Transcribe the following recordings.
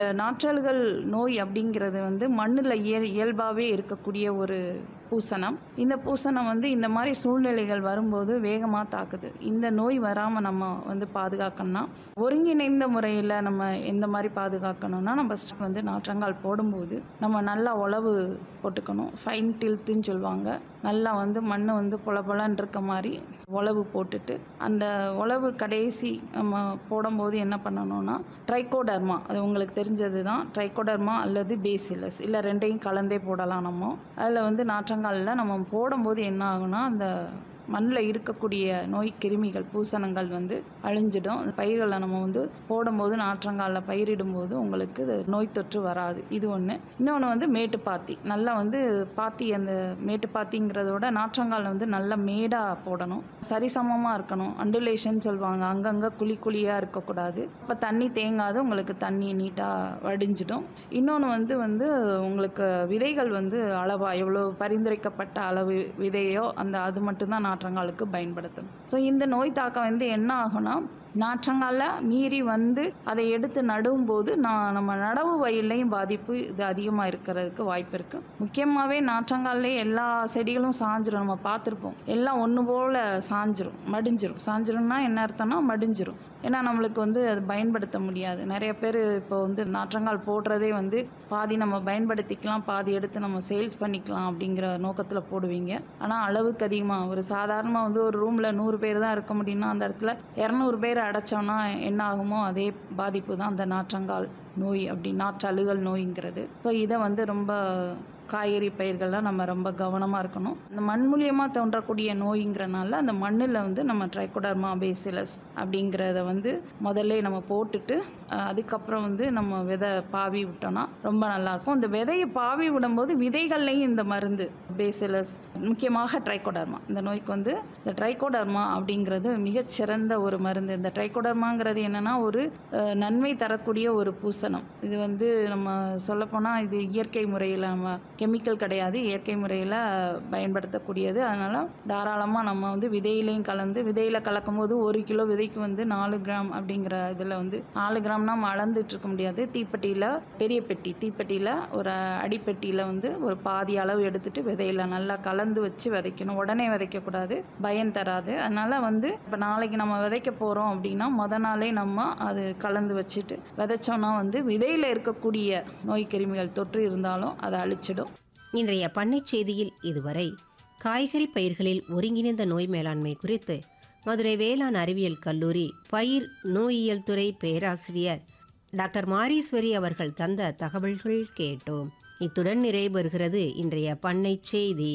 நாற்றல்கள் நோய் அப்படிங்கிறது வந்து மண்ணில் இயல் இயல்பாகவே இருக்கக்கூடிய ஒரு பூசணம் இந்த பூசணம் வந்து இந்த மாதிரி சூழ்நிலைகள் வரும்போது வேகமாக தாக்குது இந்த நோய் வராமல் நம்ம வந்து பாதுகாக்கணும்னா ஒருங்கிணைந்த முறையில் நம்ம எந்த மாதிரி பாதுகாக்கணும்னா நம்ம first வந்து நாற்றங்கால் போடும்போது நம்ம நல்லா உழவு போட்டுக்கணும் ஃபைன் டில்த்துன்னு சொல்லுவாங்க நல்லா வந்து மண் வந்து பொல பொலன்னு இருக்க மாதிரி உழவு போட்டுட்டு அந்த உழவு கடைசி நம்ம போடும்போது என்ன பண்ணணும்னா ட்ரைகோடர்மா அது உங்களுக்கு தெரிஞ்சது தான் ட்ரைகோடர்மா அல்லது பேசிலஸ் இல்லை ரெண்டையும் கலந்தே போடலாம் நம்ம அதில் வந்து நாற்றங்காலில் நம்ம போடும்போது என்ன ஆகும்னா அந்த மண்ணில் இருக்கக்கூடிய நோய் கிருமிகள் பூசணங்கள் வந்து அழிஞ்சிடும் அந்த பயிர்களை நம்ம வந்து போடும்போது நாற்றங்காலில் பயிரிடும்போது உங்களுக்கு இது நோய் தொற்று வராது இது ஒன்று இன்னொன்று வந்து மேட்டுப்பாத்தி நல்லா வந்து பாத்தி அந்த மேட்டுப்பாத்திங்கிறத விட நாற்றங்கால் வந்து நல்ல மேடாக போடணும் சரிசமமாக இருக்கணும் அண்டுலேஷன் சொல்லுவாங்க அங்கங்கே குழி குழியாக இருக்கக்கூடாது அப்போ தண்ணி தேங்காது உங்களுக்கு தண்ணி நீட்டாக வடிஞ்சிடும் இன்னொன்று வந்து வந்து உங்களுக்கு விதைகள் வந்து அளவாக எவ்வளோ பரிந்துரைக்கப்பட்ட அளவு விதையோ அந்த அது மட்டும்தான் நாற்றங்காலுக்கு பயன்படுத்தும் ஸோ இந்த நோய் தாக்கம் வந்து என்ன ஆகும்னா நாற்றங்கால மீறி வந்து அதை எடுத்து நடும்போது நான் நம்ம நடவு வயல்லையும் பாதிப்பு இது அதிகமாக இருக்கிறதுக்கு வாய்ப்பு இருக்குது முக்கியமாகவே நாற்றங்கால்லே எல்லா செடிகளும் சாஞ்சிரும் நம்ம பார்த்துருப்போம் எல்லாம் ஒன்று போல் சாஞ்சிரும் மடிஞ்சிரும் சாஞ்சிரும்னா என்ன அர்த்தம்னா மடிஞ்சிரும் ஏன்னா நம்மளுக்கு வந்து அது பயன்படுத்த முடியாது நிறைய பேர் இப்போ வந்து நாற்றங்கால் போடுறதே வந்து பாதி நம்ம பயன்படுத்திக்கலாம் பாதி எடுத்து நம்ம சேல்ஸ் பண்ணிக்கலாம் அப்படிங்கிற நோக்கத்தில் போடுவீங்க ஆனால் அளவுக்கு அதிகமாக ஒரு சாதாரணமாக வந்து ஒரு ரூமில் நூறு பேர் தான் இருக்க முடியும்னா அந்த இடத்துல இரநூறு பேர் அடைச்சோன்னா என்ன ஆகுமோ அதே பாதிப்பு தான் அந்த நாற்றங்கால் நோய் அப்படி நாற்றழுகல் நோய்ங்கிறது ஸோ இதை வந்து ரொம்ப காய்கறி பயிர்கள்லாம் நம்ம ரொம்ப கவனமாக இருக்கணும் இந்த மண் மூலியமாக தோன்றக்கூடிய நோய்ங்கிறனால அந்த மண்ணில் வந்து நம்ம ட்ரைகோடர்மா பேசிலஸ் அப்படிங்கிறத வந்து முதல்ல நம்ம போட்டுட்டு அஹ், அதுக்கப்புறம் வந்து நம்ம விதை பாவி விட்டோம்னா ரொம்ப நல்லாயிருக்கும் இந்த விதையை பாவி விடும்போது விதைகள்லையும் இந்த மருந்து பேசிலஸ் முக்கியமாக ட்ரைகோடர்மா இந்த நோய்க்கு வந்து இந்த ட்ரைகோடர்மா அப்படிங்கிறது மிகச்சிறந்த ஒரு மருந்து இந்த ட்ரைகோடர்மாங்கிறது என்னென்னா ஒரு அஹ், நன்மை தரக்கூடிய ஒரு பூசணம் இது வந்து நம்ம சொல்லப்போனால் இது இயற்கை முறையில் நம்ம கெமிக்கல் கிடையாது இயற்கை முறையில் பயன்படுத்தக்கூடியது அதனால் தாராளமாக நம்ம வந்து விதையிலையும் கலந்து விதையில் கலக்கும் போது ஒரு கிலோ விதைக்கு வந்து நாலு கிராம் அப்படிங்கிற இதில் வந்து நாலு கிராம்னா நம்ம அளந்துட்டு இருக்க முடியாது தீப்பெட்டியில் பெரிய பெட்டி தீப்பெட்டியில் ஒரு அடிப்பெட்டியில் வந்து ஒரு பாதி அளவு எடுத்துட்டு விதையில நல்லா கலந்து வச்சு விதைக்கணும் உடனே விதைக்கக்கூடாது பயன் தராது அதனால் வந்து இப்போ நாளைக்கு நம்ம விதைக்க போகிறோம் அப்படின்னா முத நாளே நம்ம அது கலந்து வச்சுட்டு விதைச்சோன்னா வந்து விதையில் இருக்கக்கூடிய நோய் கிருமிகள் தொற்று இருந்தாலும் அதை அழிச்சிடும் இன்றைய பண்ணைச் செய்தியில் இதுவரை காய்கறி பயிர்களில் ஒருங்கிணைந்த நோய் மேலாண்மை குறித்து மதுரை வேளாண் அறிவியல் கல்லூரி பயிர் நோயியல் துறை பேராசிரியர் டாக்டர் மாரீஸ்வரி அவர்கள் தந்த தகவல்கள் கேட்டோம் இத்துடன் நிறைவு பெறுகிறது இன்றைய பண்ணைச் செய்தி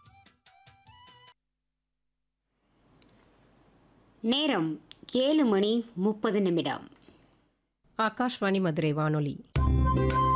நேரம் ஏழு மணி முப்பது நிமிடம் ஆகாஷ்வாணி மதுரை வானொலி